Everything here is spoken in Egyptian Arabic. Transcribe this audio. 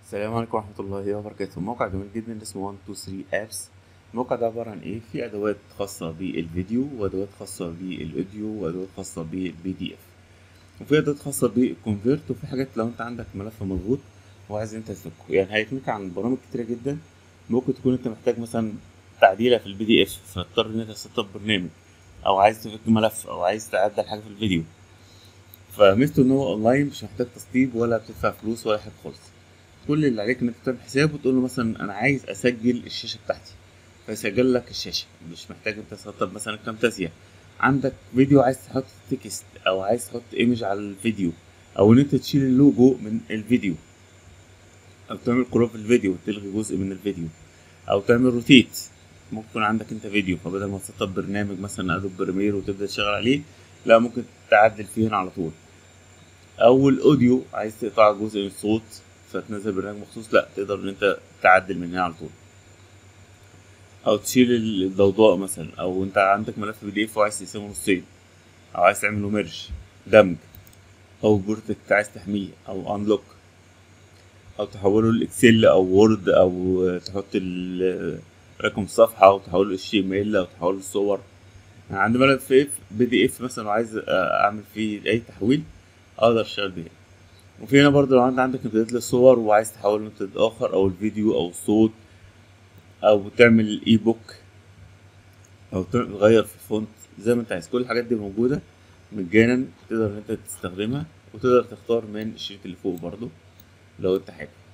السلام عليكم ورحمة الله وبركاته موقع جميل جدا اسمه 123 ابس الموقع ده عبارة عن ايه في ادوات خاصة بالفيديو وادوات خاصة بالاوديو وادوات خاصة بالبي دي اف وفي ادوات خاصة بالكونفرت وفي حاجات لو انت عندك ملف مضغوط وعايز انت تفكه يعني هيغنيك عن برامج كتيرة جدا ممكن تكون انت محتاج مثلا تعديلة في البي دي اف فتضطر ان انت تسطب برنامج او عايز تفك ملف او عايز تعدل حاجة في الفيديو فميزته ان هو اونلاين مش محتاج تسطيب ولا بتدفع فلوس ولا حاجة خالص كل اللي عليك انك تعمل حساب وتقول له مثلا انا عايز اسجل الشاشه بتاعتي فيسجل لك الشاشه مش محتاج انت تسطب مثلا كامتازيا عندك فيديو عايز تحط تكست او عايز تحط ايمج على الفيديو او ان انت تشيل اللوجو من الفيديو او تعمل كروب في الفيديو وتلغي جزء من الفيديو او تعمل روتيت ممكن يكون عندك انت فيديو فبدل ما تسطب برنامج مثلا ادوب بريمير وتبدا تشتغل عليه لا ممكن تعدل فيه هنا على طول او الاوديو عايز تقطع جزء من الصوت فتنزل برنامج مخصوص لا تقدر ان انت تعدل من هنا على طول او تشيل الضوضاء مثلا او انت عندك ملف بي دي اف وعايز تقسمه نصين او عايز تعمله ميرج دمج او بروتكت عايز تحميه او انلوك او تحوله لاكسل او وورد او تحط رقم الصفحة او تحوله اتش تي ام ال او تحوله لصور يعني عندي ملف بي دي اف مثلا وعايز اعمل فيه اي تحويل اقدر اشتغل بيه وفي هنا برضه لو انت عندك امتداد للصور وعايز تحول لامتداد اخر او الفيديو او الصوت او تعمل اي بوك او تغير في الفونت زي ما انت عايز كل الحاجات دي موجودة مجانا تقدر ان انت تستخدمها وتقدر تختار من الشريط اللي فوق برضه لو انت حابب